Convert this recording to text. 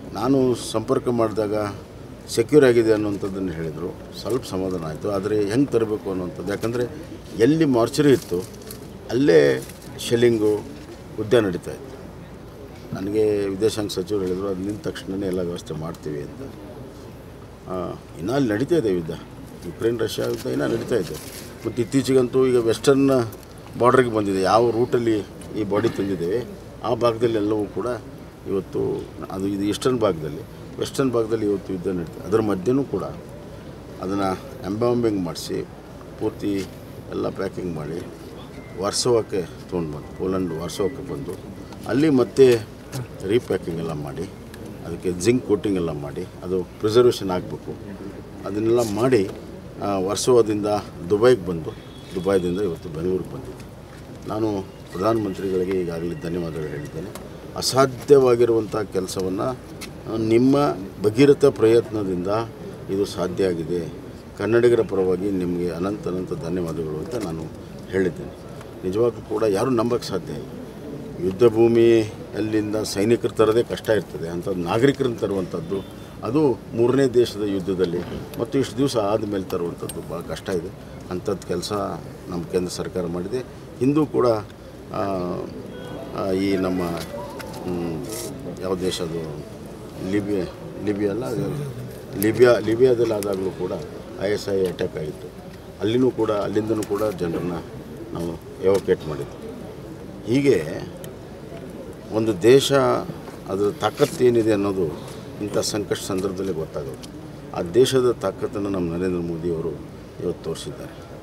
ನಾನು ಸಂಪರ್ಕ ಮಾಡಿದಾಗ ಸೆಕ್ಯೂರ್ ಆಗಿದೆ ಅನ್ನುವಂಥದ್ದನ್ನು ಹೇಳಿದರು ಸ್ವಲ್ಪ ಸಮಾಧಾನ ಆಯಿತು ಆದರೆ ಹೆಂಗೆ ತರಬೇಕು ಅನ್ನುವಂಥದ್ದು ಯಾಕಂದರೆ ಎಲ್ಲಿ ಮಾರ್ಚರಿ ಇತ್ತು ಅಲ್ಲೇ ಶೆಲ್ಲಿಂಗು ಯುದ್ಧ ನಡೀತಾ ಇತ್ತು ನನಗೆ ವಿದೇಶಾಂಗ ಸಚಿವರು ಹೇಳಿದರು ಅದು ನಿಂತ ತಕ್ಷಣವೇ ಎಲ್ಲ ವ್ಯವಸ್ಥೆ ಮಾಡ್ತೀವಿ ಅಂತ ಆ, ಇನ್ನೂ ಅಲ್ಲಿ ನಡೀತಾ ಇದೆ ಯುದ್ಧ ಯುಕ್ರೇನ್ ರಷ್ಯಾ ಯುದ್ಧ ಇನ್ನೂ ನಡೀತಾ ಇದೆ ಮತ್ತು ಇತ್ತೀಚೆಗಂತೂ ಈಗ ವೆಸ್ಟರ್ನ್ ಬಾರ್ಡ್ರಿಗೆ ಬಂದಿದೆ ಯಾವ ರೂಟಲ್ಲಿ ಈ ಬಾಡಿ ತಂದಿದ್ದೇವೆ ಆ ಭಾಗದಲ್ಲಿ ಎಲ್ಲವೂ ಕೂಡ ಇವತ್ತು ಅದು ಇದು ಈಸ್ಟರ್ನ್ ಭಾಗದಲ್ಲಿ ವೆಸ್ಟರ್ನ್ ಭಾಗದಲ್ಲಿ ಇವತ್ತು ಯುದ್ಧ ನಡೀತದೆ ಅದರ ಮಧ್ಯೆನೂ ಕೂಡ ಅದನ್ನು ಎಂಬಾಂಬಿಂಗ್ ಮಾಡಿಸಿ ಪೂರ್ತಿ ಎಲ್ಲ ಪ್ಯಾಕಿಂಗ್ ಮಾಡಿ ವಾರ್ಸೋವಕ್ಕೆ ತೊಗೊಂಡು ಬಂದು ಪೋಲೆಂಡ್ ವಾರ್ಸೋವಕ್ಕೆ ಬಂದು ಅಲ್ಲಿ ಮತ್ತೆ ರೀಪ್ಯಾಕಿಂಗ್ ಎಲ್ಲ ಮಾಡಿ ಅದಕ್ಕೆ ಜಿಂಕ್ ಕೋಟಿಂಗ್ ಎಲ್ಲ ಮಾಡಿ ಅದು ಪ್ರಿಸರ್ವೇಷನ್ ಆಗಬೇಕು ಅದನ್ನೆಲ್ಲ ಮಾಡಿ ಆ, ವಾರ್ಸೋವದಿಂದ ದುಬೈಗೆ ಬಂದು ದುಬೈದಿಂದ ಇವತ್ತು ಬೆಂಗಳೂರಿಗೆ ಬಂದಿದ್ದೆ ನಾನು ಪ್ರಧಾನಮಂತ್ರಿಗಳಿಗೆ ಈಗಾಗಲೇ ಧನ್ಯವಾದಗಳು ಹೇಳಿದ್ದೇನೆ ಅಸಾಧ್ಯವಾಗಿರುವಂಥ ಕೆಲಸವನ್ನು ನಿಮ್ಮ ಭಗೀರಥ ಪ್ರಯತ್ನದಿಂದ ಇದು ಸಾಧ್ಯ ಆಗಿದೆ ಕನ್ನಡಿಗರ ಪರವಾಗಿ ನಿಮಗೆ ಅನಂತ ಅನಂತ ಧನ್ಯವಾದಗಳು ಅಂತ ನಾನು ಹೇಳಿದ್ದೇನೆ ನಿಜವಾಗ್ಲೂ ಕೂಡ ಯಾರೂ ನಂಬಕ್ಕೆ ಸಾಧ್ಯ ಇಲ್ಲ ಯುದ್ಧ ಭೂಮಿಯಲ್ಲಿಂದ ಸೈನಿಕರು ತರೋದೇ ಕಷ್ಟ ಇರ್ತದೆ ಅಂಥದ್ದು ನಾಗರಿಕರನ್ನು ತರುವಂಥದ್ದು ಅದು ಮೂರನೇ ದೇಶದ ಯುದ್ಧದಲ್ಲಿ ಮತ್ತು ಇಷ್ಟು ದಿವಸ ಆದಮೇಲೆ ತರುವಂಥದ್ದು ಭಾಳ ಕಷ್ಟ ಇದೆ ಅಂಥದ್ದು ಕೆಲಸ ನಮ್ಮ ಕೇಂದ್ರ ಸರ್ಕಾರ ಮಾಡಿದೆ ಹಿಂದೂ ಕೂಡ ಆ, ಆ, ಈ ನಮ್ಮ ಮ್, ಯಾವ ದೇಶದು ಲಿಬಿಯಾ ಲಿಬಿಯಾ ಅಲ್ಲ ಅದು ಲಿಬಿಯಾ ಲಿಬಿಯಾದಲ್ಲಿ ಆದಾಗಲೂ ಕೂಡ ಐ ಎಸ್ ಐ ಅಟ್ಯಾಕ್ ಆಗಿತ್ತು ಅಲ್ಲಿನೂ ಕೂಡ ಅಲ್ಲಿಂದನೂ ಕೂಡ ಜನರನ್ನು ನಾವು ಎವೋಕೇಟ್ ಮಾಡಿದ್ವಿ ಹೀಗೆ ಒಂದು ದೇಶ ಅದರ ತಾಕತ್ತು ಏನಿದೆ ಅನ್ನೋದು ಇಂಥ ಸಂಕಷ್ಟ ಸಂದರ್ಭದಲ್ಲಿ ಗೊತ್ತಾಗೋದು ಆ ದೇಶದ ತಾಕತ್ತನ್ನು ನಮ್ಮ ನರೇಂದ್ರ ಮೋದಿಯವರು ಇವತ್ತು ತೋರಿಸಿದ್ದಾರೆ